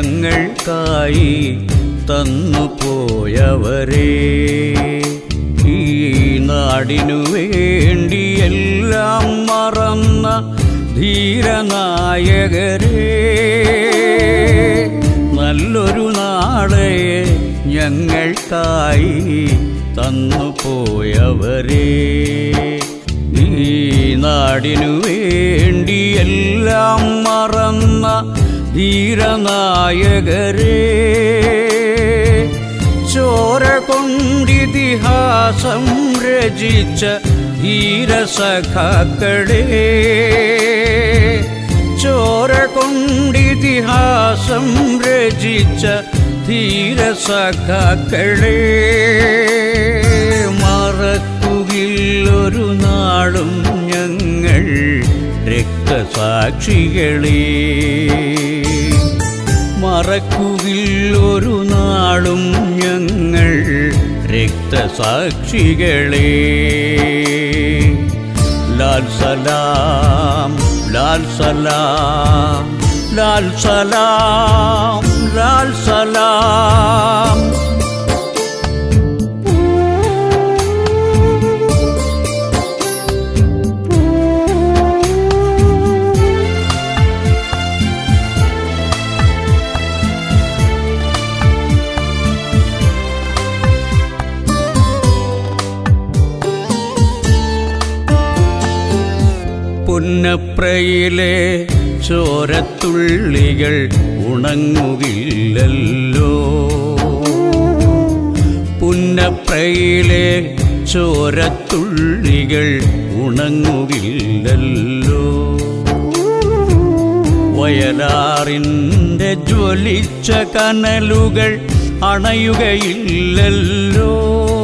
ഞങ്ങൾക്കായി തന്നു പോയവരെ ഈ നാടിനു വേണ്ടി എല്ലാം മറന്ന ധീരനായകരെ നല്ലൊരു നാളെ ഞങ്ങൾക്കായി തന്നു പോയവരെ ഈ നാടിനു വേണ്ടി എല്ലാം മറന്ന ധീരനായകരെ ചോര കൊണ്ടിതിഹാസം രചിച്ച ധീരസഖാക്കളെ ചോര കൊണ്ടിതിഹാസം രചിച്ച ധീരസഖാക്കളെ മറക്കുകില്ലൊരു നാളും ഞങ്ങൾ രക്തസാക്ഷികളെ മറക്കുകില്ലൊരു നാളും ഞങ്ങൾ രക്തസാക്ഷികളെ ലാൽ സലാം ലാൽ സലാം ലാൽ സലാം ലാൽ സലാം പുന്നപ്രയിലെ ചോരത്തുള്ളികൾ ഉണങ്ങുകില്ലല്ലോ പുന്നപ്രയിലെ ചോരത്തുള്ളികൾ ഉണങ്ങുകില്ലല്ലോ വയലാറിൻ്റെ ജ്വലിച്ച കനലുകൾ അണയുകയില്ലല്ലോ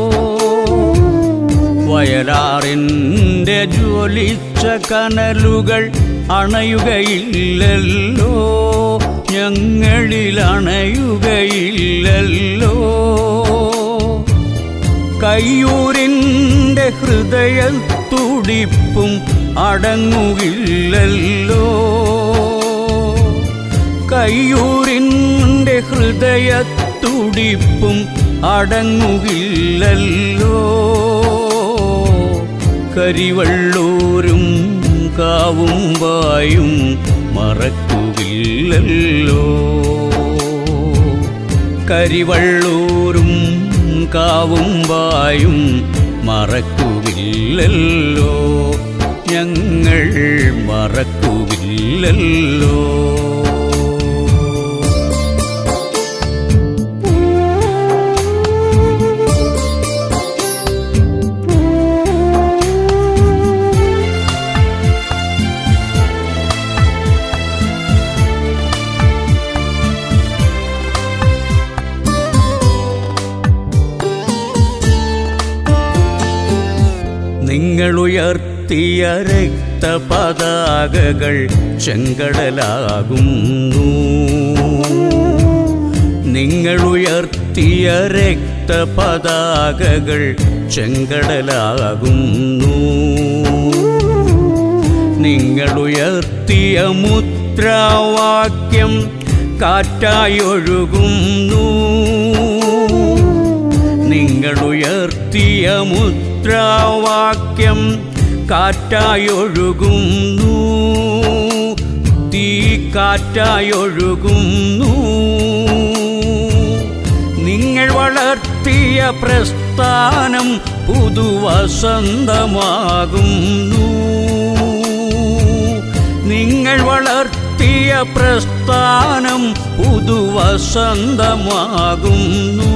വയലാറിൻ്റെ ജ്വലിച്ച കനലുകൾ അണയുകയില്ലല്ലോ ഞങ്ങളിൽ അണയുകയില്ലല്ലോ കയ്യൂരിൻ്റെ ഹൃദയത്തുടിപ്പും അടങ്ങുകില്ലല്ലോ കയ്യൂരിൻ്റെ ഹൃദയത്തുടിപ്പും അടങ്ങുകില്ലല്ലോ കരിവള്ളൂരും കാവും വായും മറക്കുകില്ലല്ലോ കരിവള്ളൂരും കാവും വായും മറക്കുകില്ലല്ലോ ഞങ്ങൾ മറക്കുകില്ലല്ലോ നിങ്ങളുയർത്തിയ രക്തപതാകകൾ ചെങ്കടലാകുന്നു നിങ്ങളുയർത്തിയ രക്തപതാകകൾ ചെങ്കടലാകുന്നു നിങ്ങളുയർത്തിയ മുദ്രാവാക്യം കാറ്റായൊഴുകുന്നു നിങ്ങളുയർത്തിയ മുദ്രാവാക്യം കാറ്റായൊഴുകുന്നു തീ കാറ്റായൊഴുകുന്നു നിങ്ങൾ വളർത്തിയ പ്രസ്ഥാനം പുതുവസന്തമാകുന്നു നിങ്ങൾ വളർത്തിയ പ്രസ്ഥാനം പുതുവസന്തമാകുന്നു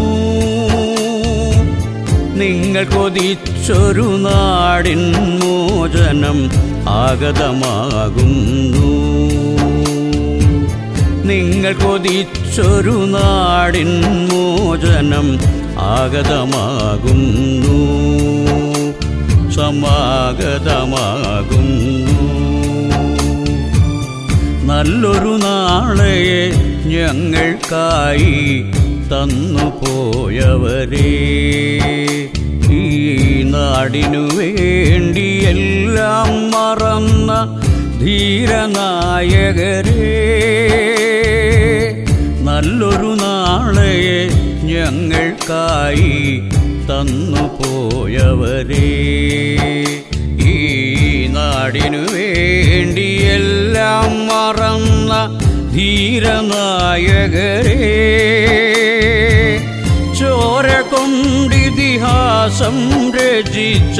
നിങ്ങൾ കൊതിച്ചൊരു നാടിൻ മോചനം ആഗതമാകുന്നു നിങ്ങൾ കൊതിച്ചൊരു നാടിൻ മോചനം ആഗതമാകുന്നു സമാഗതമാകുന്നു നല്ലൊരു നാളെയെ ഞങ്ങൾക്കായി തന്നു പോയവരെ ഈ നാടിനു വേണ്ടി എല്ലാം മറന്ന ധീരനായകരെ നല്ലൊരു നാളെയെ ഞങ്ങൾക്കായി തന്നു പോയവരേ ഈ നാടിനു വേണ്ടിയെല്ലാം മറന്ന ധീരനായകരേ ചോര കൊണ്ടിതിഹാസം രചിച്ച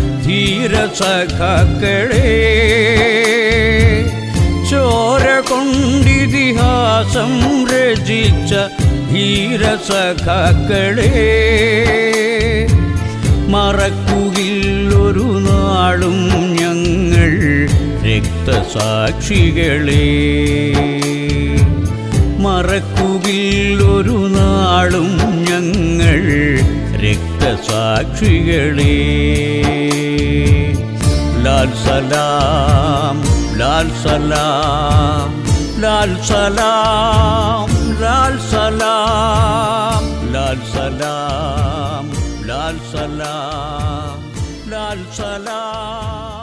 ധീരസഖാക്കളേ ചോര കൊണ്ടിതിഹാസം രചിച്ച ധീരസഖാക്കളേ മറക്കുകില്ലൊരു നാളും ഞങ്ങൾ രക്തസാക്ഷികളെ മറക്കുകില്ലൊരു നാളും ഞങ്ങൾ രക്തസാക്ഷികളെ ലാൽ സലാം ലാൽ സലാം ലാൽ സലാം ലാൽ സലാം ലാൽ സലാം ലാൽ സലാം ലാൽ സലാം